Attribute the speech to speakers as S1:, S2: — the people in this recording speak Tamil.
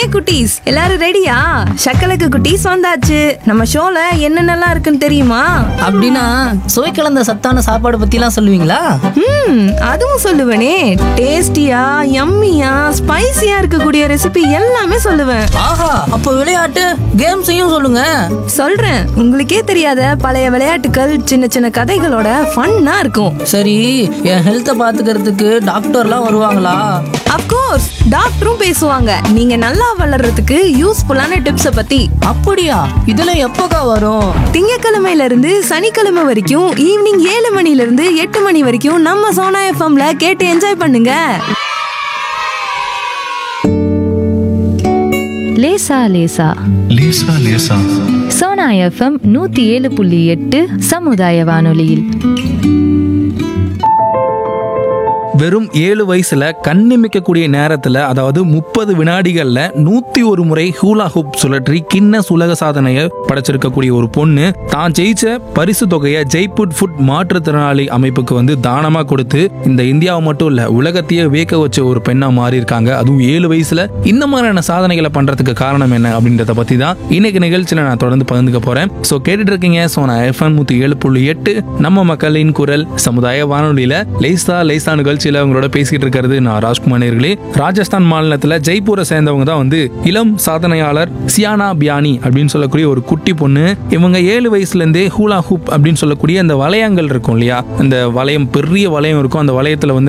S1: குட்டீஸ் எல்லாரும் ரெடியா சக்கலக்கு குட்டீஸ் வந்தாச்சு நம்ம ஷோல என்னென்னலாம் இருக்குன்னு தெரியுமா
S2: அப்படின்னா சுவை கலந்த சத்தான சாப்பாடு பத்திலாம் சொல்லுவீங்களா
S1: ம் அதுவும் சொல்லுவேனே டேஸ்டியா யம்மியா ஸ்பைசியா இருக்கக்கூடிய ரெசிபி எல்லாமே சொல்லுவேன்
S2: ஆஹா அப்போ விளையாட்டு கேம்ஸையும் சொல்லுங்க
S1: சொல்றேன் உங்களுக்கே தெரியாத பழைய விளையாட்டுகள் சின்ன சின்ன கதைகளோட ஃபன்னா இருக்கும்
S2: சரி என் ஹெல்த்தை பாத்துக்கிறதுக்கு டாக்டர்லாம் வருவாங்களா
S1: அப்கோர்ஸ் டாக்டரும் பேசுவாங்க நீங்க நல்லா வளர்றதுக்கு யூஸ்ஃபுல்லான டிப்ஸ பத்தி
S2: அப்படியா இதெல்லாம் எப்போக்கா வரும்
S1: திங்கக்கிழமையில இருந்து சனிக்கிழமை வரைக்கும் ஈவினிங் ஏழு மணில இருந்து எட்டு மணி வரைக்கும் நம்ம சோனா எஃப்எம்ல கேட்டு என்ஜாய் பண்ணுங்க
S3: லேசா லேசா
S4: லேசா லேசா
S3: சோனா எஃப்எம் நூத்தி ஏழு புள்ளி எட்டு சமுதாய வானொலியில்
S5: வெறும் ஏழு வயசுல கண்ணிமைக்கக்கூடிய நேரத்துல அதாவது முப்பது வினாடிகள்ல நூத்தி ஒரு முறை ஹூலா ஹூப் சுழற்றி கின்னஸ் உலக சாதனையை படைச்சிருக்கக்கூடிய ஒரு பொண்ணு தான் ஜெயிச்ச பரிசு தொகையை ஜெய்புட் ஃபுட் மாற்றுத்திறனாளி அமைப்புக்கு வந்து தானமா கொடுத்து இந்த இந்தியாவை மட்டும் இல்ல உலகத்தையே வியக்க வச்ச ஒரு பெண்ணா மாறி இருக்காங்க அதுவும் ஏழு வயசுல இந்த மாதிரியான சாதனைகளை பண்றதுக்கு காரணம் என்ன அப்படின்றத பத்தி தான் இன்னைக்கு நிகழ்ச்சியில நான் தொடர்ந்து பகிர்ந்துக்க போறேன் சோ கேட்டுட்டு இருக்கீங்க சோ நான் எஃப்எம் நூத்தி ஏழு புள்ளி எட்டு நம்ம மக்களின் குரல் சமுதாய வானொலியில லேசா லேசா நிகழ்ச்சியில உங்களோட பேசிக்கிட்டு இருக்கிறது நான் ராஜ்குமார் நேர்களே ராஜஸ்தான் மாநிலத்துல ஜெய்ப்பூரை சேர்ந்தவங்க தான் வந்து இளம் சாதனையாளர் சியானா பியானி அப்படின்னு சொல்லக்கூடிய ஒரு குட்டி பொண்ணு இவங்க ஏழு வயசுல இருந்தே ஹூலா ஹூப் அப்படின்னு சொல்லக்கூடிய அந்த வளையங்கள் இருக்கும் இல்லையா அந்த வளையம் பெரிய வளையம் இருக்கும் அந்த வளையத்துல வந்து